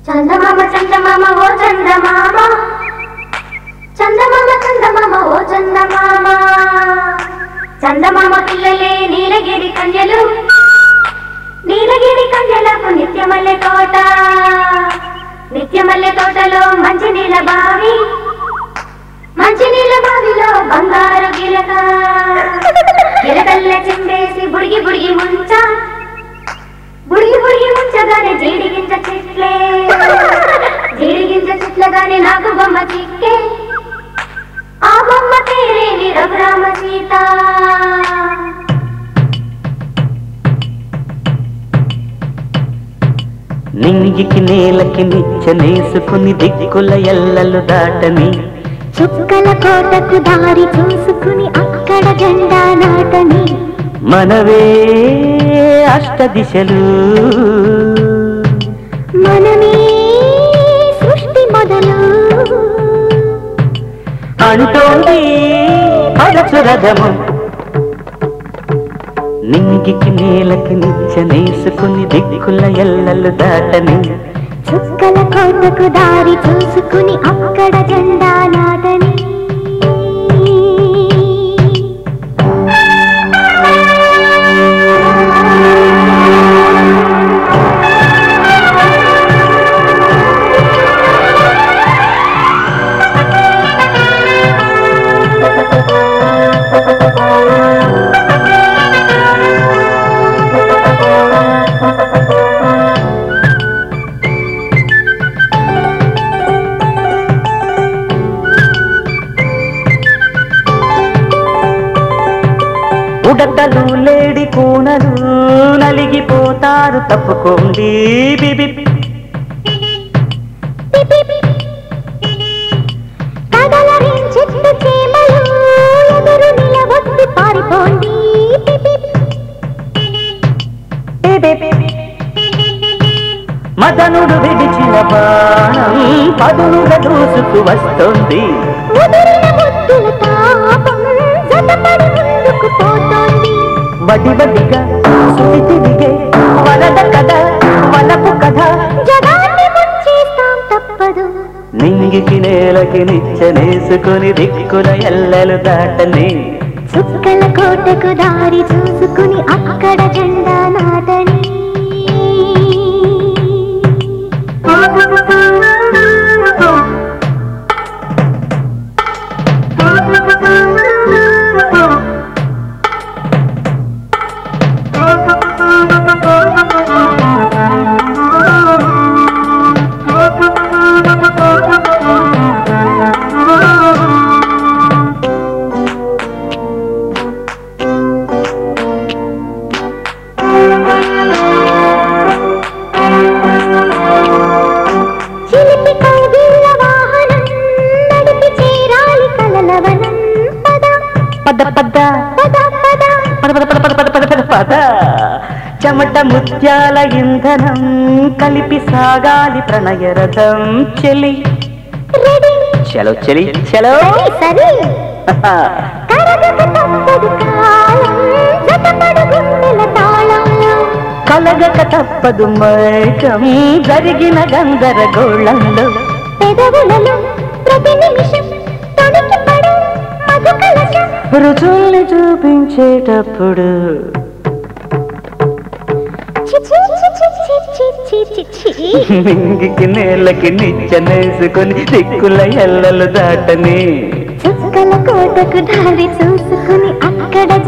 చందమామ చందమామ ఓ చందమామ చందమామ చందమామ ఓ చందమామ చందమామ పిల్లలే నీలగిరి కన్యలు నీలగిరి కన్యలకు నిత్యమల్లె తోట నిత్యమల్లె తోటలో మంచి నీళ్ళ బావి మంచి నీళ్ళ బావిలో బంగారు గిలక గిలకల్ల చిందేసి బుడిగి బుడిగి ముంచ బుడిగి బుడిగి ముంచగానే జీడిగింజ చెట్లే జీడిగింజ చెట్లగానే నాకు బొమ్మ చిక్కే ఆ బొమ్మ పేరేమి రఘురామ సీత నింగికి నేలకి నిచ్చనేసుకుని దిక్కుల ఎల్లలు దాటని చుక్కల కోటకు దారి చూసుకుని అక్కడ జెండా నాటని మనవే అష్ట దిశలు మనమే సృష్టి మొదలు అంటోంది పరచురథము నింగికి నేలకి నిచ్చనేసుకుని దిక్కుల ఎల్లలు దాటని చుక్కల కోటకు దారి చూసుకుని అక్కడ జెండా నాటని ఉడతలు లేడి కూనలు నలిగిపోతారు తప్పుకోండి బిబి కదలరించెట్టు చీమలు ఎదురు నిలవొద్దు పారిపోండి మదనుడు విడిచిన బాణం పదునుగా దూసుకు వస్తుంది ముదిరిన ముద్దుల తాపం జతపడి ముందుకు పోతోంది వడి వడిగా సుడితిడిగే వరద కథ వలపు కథ జగాన్ని ముంచేస్తాం తప్పదు నింగికి నేలకి నిచ్చనేసుకుని దిక్కుల ఎల్లలు దాటని చుక్కల కోటకు దారి చూసుకుని అక్కడ జెండా నాటని చిలిపి కౌగిళ్ళ వాహనం నడిపి చేరాలి కలలవనం పద పద పద పద పద పద పద పద పద పద పద పద చెమట ముత్యాల ఇంధనం కలిపి సాగాలి ప్రణయ రథం చెలి రెడీ చలో చెలి చలో సరే కరగక తప్పదు కాలం జతపడు గుండెల తాళంలో కలగక తప్పదు మైకం జరిగిన గందరగోళంలో పెదవులలో ప్రతి నిమిషం తొణికి పడే మధు కలశం రుచుల్ని చూపించేటప్పుడు చి చి చి చి చి చి చి చి చి. నింగికి నేలకి నిచ్చనేసుకొని దిక్కుల ఎల్లలు దాటని చుక్కల కోటకు దారి చూసుకుని అక్కడ